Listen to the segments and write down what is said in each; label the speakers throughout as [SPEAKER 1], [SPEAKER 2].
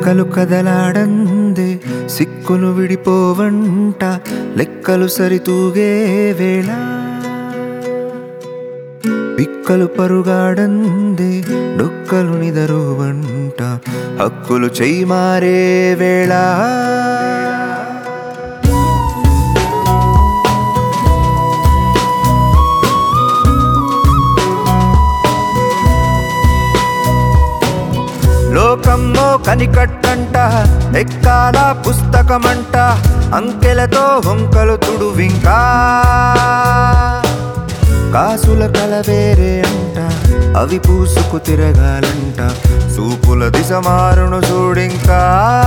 [SPEAKER 1] రెక్కలు కదలాడందే సిక్కులు విడిపోవంట లెక్కలు సరితూగే వేళ పిక్కలు పరుగాడందే డొక్కలు నిదరువంట హక్కులు చెయ్యి మారే వేళ లోకమ్మో కనికట్టంట ఎక్కాల పుస్తకమంట అంకెలతో హొంకలు తుడువింకా కాసుల కల వేరే అంట అవి పూసుకు తిరగాలంట సూపుల దిశ మారును చూడింకా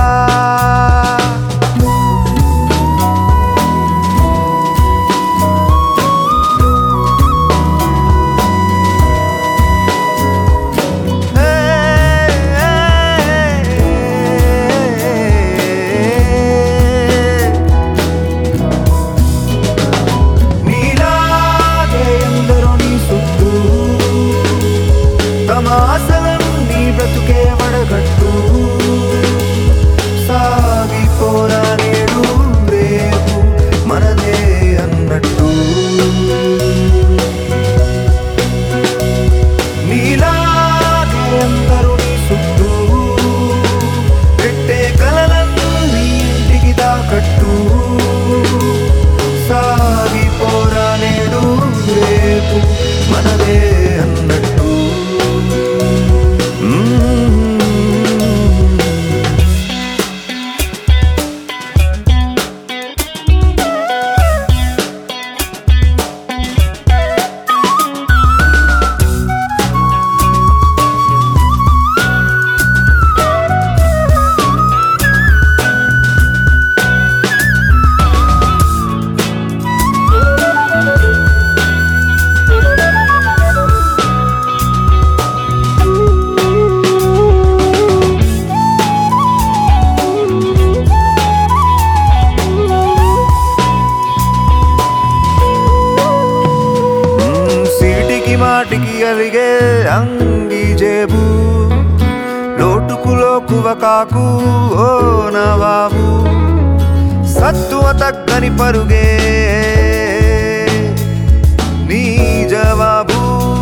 [SPEAKER 1] నీలాగే ఎందరో నీ చుట్టూ తమ ఆశలన్నీ బ్రతుకే వడగట్టు సాగిపోరా నేడు రేపు మనదే అన్నట్టు నీలాగే ఎందరో నీ చుట్టూ పెట్టే కలలన్నీ ఇంటికి దాకట్టు సాగిపోరా నేడు రేపు మనదే అన్నట్టు మ్మ్. మ్మ్, సీటికి మాటికి అలిగే అంగి జేబు లోటుకు లోకువ కాకు ఓ నవాబు సత్తువ తగ్గని పరుగే నీ జవాబు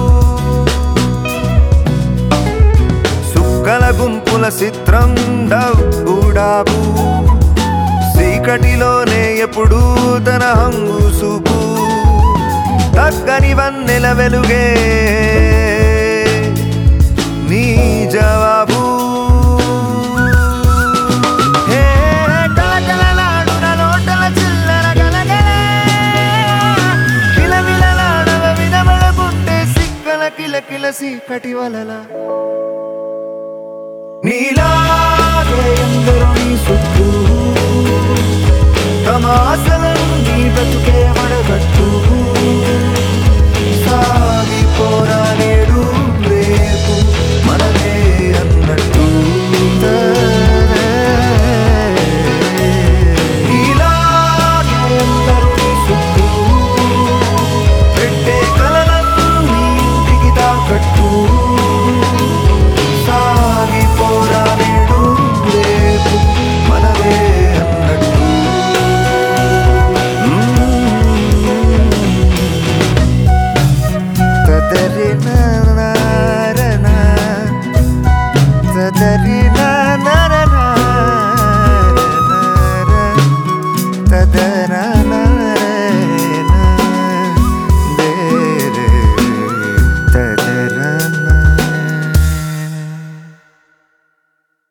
[SPEAKER 1] సుక్కల గుంపుల చిత్రం డబ్బుడాబు చీకటిలోనే ఎప్పుడు తన హంగు చూపు తగ్గని వన్నెల వెలుగే నీ జవాబు హే కలకలలాడున లోటల చిల్లర గలగలే. కిలమిలలాడవ వినబడకుంటే సిక్కల కిలకిల సీకటి వలల నీలాగే ఎందరో నీ చుట్టూ తమ ఆశలన్నీ బ్రతుకే వడగట్టు